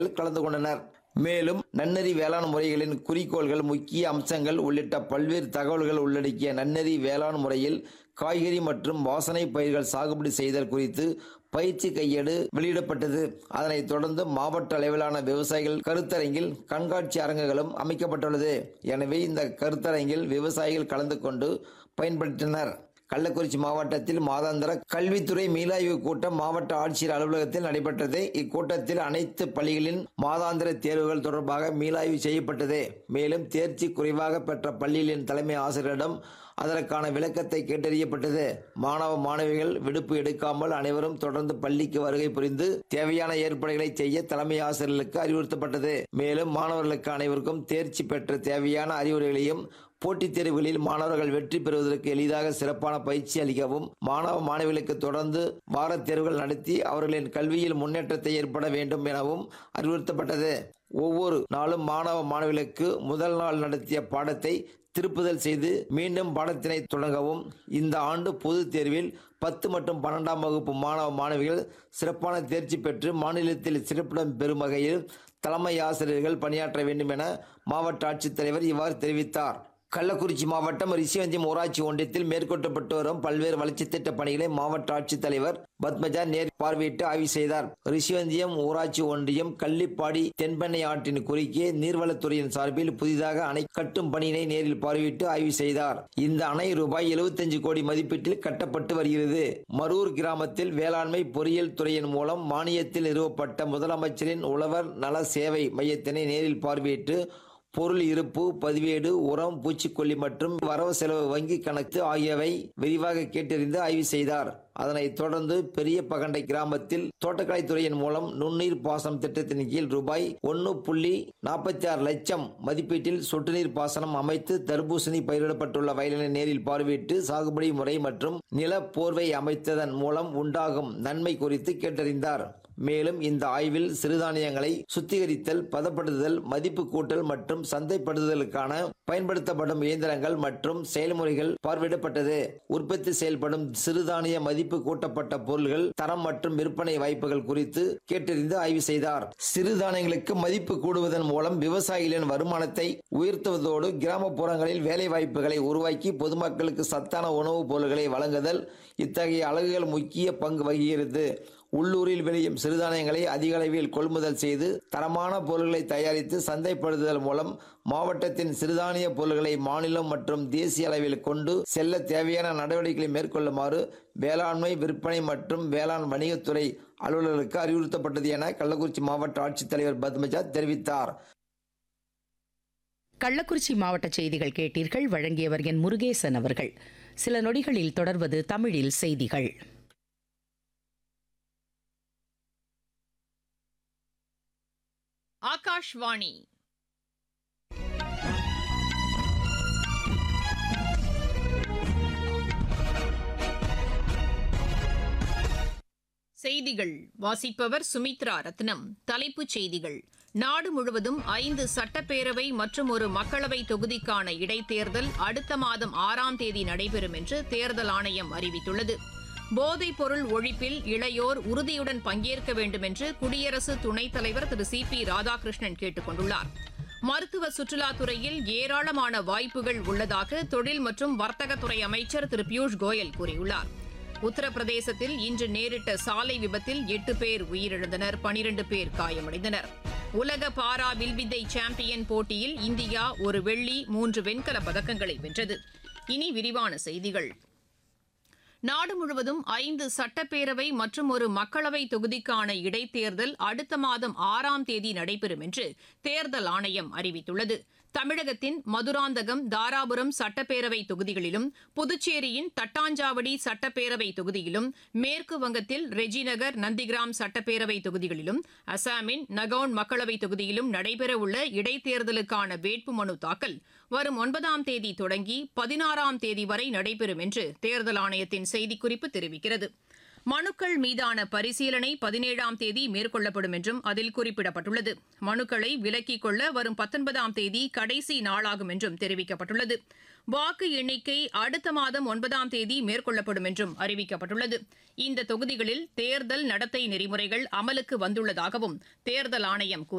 கலந்து கொண்டனர் மேலும் நன்னெறி வேளாண் முறைகளின் குறிக்கோள்கள் முக்கிய அம்சங்கள் உள்ளிட்ட பல்வேறு தகவல்கள் உள்ளடக்கிய நன்னெறி வேளாண் முறையில் காய்கறி மற்றும் வாசனை பயிர்கள் சாகுபடி செய்தல் குறித்து பயிற்சி கையேடு வெளியிடப்பட்டது அதனைத் தொடர்ந்து மாவட்ட அளவிலான விவசாயிகள் கருத்தரங்கில் கண்காட்சி அரங்குகளும் அமைக்கப்பட்டுள்ளது எனவே இந்த கருத்தரங்கில் விவசாயிகள் கலந்து கொண்டு பயன்படுத்தினர் கள்ளக்குறிச்சி மாவட்டத்தில் மாதாந்திர கல்வித்துறை மீளாய்வு கூட்டம் மாவட்ட ஆட்சியர் அலுவலகத்தில் நடைபெற்றது இக்கூட்டத்தில் அனைத்து பள்ளிகளின் மாதாந்திர தேர்வுகள் தொடர்பாக மீளாய்வு செய்யப்பட்டது மேலும் தேர்ச்சி குறைவாக பெற்ற பள்ளிகளின் தலைமை ஆசிரியரிடம் அதற்கான விளக்கத்தை கேட்டறியப்பட்டது மாணவ மாணவிகள் விடுப்பு எடுக்காமல் அனைவரும் தொடர்ந்து பள்ளிக்கு வருகை புரிந்து தேவையான ஏற்பாடுகளை செய்ய தலைமை ஆசிரியர்களுக்கு அறிவுறுத்தப்பட்டது மேலும் மாணவர்களுக்கு அனைவருக்கும் தேர்ச்சி பெற்ற தேவையான அறிவுரைகளையும் போட்டித் தேர்வுகளில் மாணவர்கள் வெற்றி பெறுவதற்கு எளிதாக சிறப்பான பயிற்சி அளிக்கவும் மாணவ மாணவிகளுக்கு தொடர்ந்து வாரத் தேர்வுகள் நடத்தி அவர்களின் கல்வியில் முன்னேற்றத்தை ஏற்பட வேண்டும் எனவும் அறிவுறுத்தப்பட்டது ஒவ்வொரு நாளும் மாணவ மாணவிகளுக்கு முதல் நாள் நடத்திய பாடத்தை திருப்புதல் செய்து மீண்டும் பாடத்தினை தொடங்கவும் இந்த ஆண்டு பொதுத் தேர்வில் பத்து மற்றும் பன்னெண்டாம் வகுப்பு மாணவ மாணவிகள் சிறப்பான தேர்ச்சி பெற்று மாநிலத்தில் சிறப்பிடம் பெறும் வகையில் தலைமை ஆசிரியர்கள் பணியாற்ற வேண்டும் என மாவட்ட ஆட்சித்தலைவர் இவ்வாறு தெரிவித்தார் கள்ளக்குறிச்சி மாவட்டம் ரிஷிவந்தியம் ஊராட்சி ஒன்றியத்தில் மேற்கொள்ளப்பட்டு வரும் பல்வேறு வளர்ச்சித் திட்ட பணிகளை மாவட்ட ஆட்சித்தலைவர் பத்மஜா நேர் பார்வையிட்டு ஆய்வு செய்தார் ரிஷிவந்தியம் ஊராட்சி ஒன்றியம் கள்ளிப்பாடி தென்பெண்ணை ஆற்றின் குறுக்கே நீர்வளத்துறையின் சார்பில் புதிதாக அணை கட்டும் பணியினை நேரில் பார்வையிட்டு ஆய்வு செய்தார் இந்த அணை ரூபாய் 75 கோடி மதிப்பீட்டில் கட்டப்பட்டு வருகிறது மரூர் கிராமத்தில் வேளாண்மை பொறியியல் துறையின் மூலம் மானியத்தில் நிறுவப்பட்ட முதலமைச்சரின் உழவர் நல சேவை மையத்தினை நேரில் பார்வையிட்டு பொருள் இருப்பு பதிவேடு உரம் பூச்சிக்கொல்லி மற்றும் வரவு செலவு வங்கி கணக்கு ஆகியவை விரிவாக கேட்டறிந்து ஆய்வு செய்தார் அதனைத் தொடர்ந்து பெரிய பகண்டை கிராமத்தில் தோட்டக்கலை துறையின் மூலம் நுண்ணீர் பாசனம் திட்டத்தின் கீழ் ரூபாய் ஒன்று புள்ளி நாற்பத்தி ஆறு லட்சம் மதிப்பீட்டில் சொட்டு நீர் பாசனம் அமைத்து தர்பூசணி பயிரிடப்பட்டுள்ள வயலினை நேரில் பார்வையிட்டு சாகுபடி முறை மற்றும் நில போர்வை அமைத்ததன் மூலம் உண்டாகும் நன்மை குறித்து கேட்டறிந்தார் மேலும் இந்த ஆய்வில் சிறுதானியங்களை சுத்திகரித்தல் பதப்படுத்துதல் மதிப்பு கூட்டல் மற்றும் சந்தைப்படுத்துதலுக்கான பயன்படுத்தப்படும் இயந்திரங்கள் மற்றும் செயல்முறைகள் பார்வையிடப்பட்டது உற்பத்தி செயல்படும் சிறுதானிய மதிப்பு கூட்டப்பட்ட பொருள்கள் தரம் மற்றும் விற்பனை வாய்ப்புகள் குறித்து கேட்டறிந்து ஆய்வு செய்தார் சிறுதானியங்களுக்கு மதிப்பு கூடுவதன் மூலம் விவசாயிகளின் வருமானத்தை உயர்த்துவதோடு கிராமப்புறங்களில் வேலை வாய்ப்புகளை உருவாக்கி பொதுமக்களுக்கு சத்தான உணவுப் பொருட்களை வழங்குதல் இத்தகைய அலகுகள் முக்கிய பங்கு வகிக்கிறது உள்ளூரில் விளையும் சிறுதானியங்களை அதிக அளவில் கொள்முதல் செய்து தரமான பொருட்களை தயாரித்து சந்தைப்படுத்துதல் மூலம் மாவட்டத்தின் சிறுதானிய பொருட்களை மாநிலம் மற்றும் தேசிய அளவில் கொண்டு செல்ல தேவையான நடவடிக்கைகளை மேற்கொள்ளுமாறு வேளாண்மை விற்பனை மற்றும் வேளாண் வணிகத்துறை அலுவலர்களுக்கு அறிவுறுத்தப்பட்டது என கள்ளக்குறிச்சி மாவட்ட ஆட்சித்தலைவர் பத்மஜா தெரிவித்தார் கள்ளக்குறிச்சி மாவட்ட செய்திகள் கேட்டீர்கள் வழங்கியவர் என் முருகேசன் அவர்கள் சில நொடிகளில் தொடர்வது தமிழில் செய்திகள் ஆகாஷ்வாணி செய்திகள் வாசிப்பவர் சுமித்ரா ரத்னம் தலைப்புச் செய்திகள் நாடு முழுவதும் ஐந்து சட்டப்பேரவை மற்றும் ஒரு மக்களவை தொகுதிக்கான இடைத்தேர்தல் அடுத்த மாதம் ஆறாம் தேதி நடைபெறும் என்று தேர்தல் ஆணையம் அறிவித்துள்ளது போதைப் பொருள் ஒழிப்பில் இளையோர் உறுதியுடன் பங்கேற்க வேண்டும் என்று குடியரசு துணைத் தலைவர் திரு சி பி ராதாகிருஷ்ணன் கேட்டுக் கொண்டுள்ளார் மருத்துவ சுற்றுலாத்துறையில் ஏராளமான வாய்ப்புகள் உள்ளதாக தொழில் மற்றும் வர்த்தகத்துறை அமைச்சர் திரு பியூஷ் கோயல் கூறியுள்ளார் உத்தரப்பிரதேசத்தில் இன்று நேரிட்ட சாலை விபத்தில் எட்டு பேர் உயிரிழந்தனர் பனிரண்டு பேர் காயமடைந்தனர் உலக பாரா வில்வித்தை சாம்பியன் போட்டியில் இந்தியா ஒரு வெள்ளி மூன்று வெண்கலப் பதக்கங்களை வென்றது இனி விரிவான செய்திகள் நாடு முழுவதும் ஐந்து சட்டப்பேரவை மற்றும் ஒரு மக்களவை தொகுதிக்கான இடைத்தேர்தல் அடுத்த மாதம் ஆறாம் தேதி நடைபெறும் என்று தேர்தல் ஆணையம் அறிவித்துள்ளது தமிழகத்தின் மதுராந்தகம் தாராபுரம் சட்டப்பேரவை தொகுதிகளிலும் புதுச்சேரியின் தட்டாஞ்சாவடி சட்டப்பேரவை தொகுதியிலும் மேற்கு வங்கத்தில் ரெஜிநகர் நந்திகிராம் சட்டப்பேரவை தொகுதிகளிலும் அசாமின் நகவுன் மக்களவை தொகுதியிலும் நடைபெறவுள்ள இடைத்தேர்தலுக்கான வேட்புமனு தாக்கல் வரும் ஒன்பதாம் தேதி தொடங்கி பதினாறாம் தேதி வரை நடைபெறும் என்று தேர்தல் ஆணையத்தின் செய்திக்குறிப்பு தெரிவிக்கிறது மனுக்கள் மீதான பரிசீலனை பதினேழாம் தேதி மேற்கொள்ளப்படும் என்றும் அதில் குறிப்பிடப்பட்டுள்ளது மனுக்களை விலக்கிக் கொள்ள வரும் பத்தொன்பதாம் தேதி கடைசி நாளாகும் என்றும் தெரிவிக்கப்பட்டுள்ளது வாக்கு எண்ணிக்கை அடுத்த மாதம் ஒன்பதாம் தேதி மேற்கொள்ளப்படும் என்றும் அறிவிக்கப்பட்டுள்ளது இந்த தொகுதிகளில் தேர்தல் நடத்தை நெறிமுறைகள் அமலுக்கு வந்துள்ளதாகவும் தேர்தல் ஆணையம் கூறியுள்ளது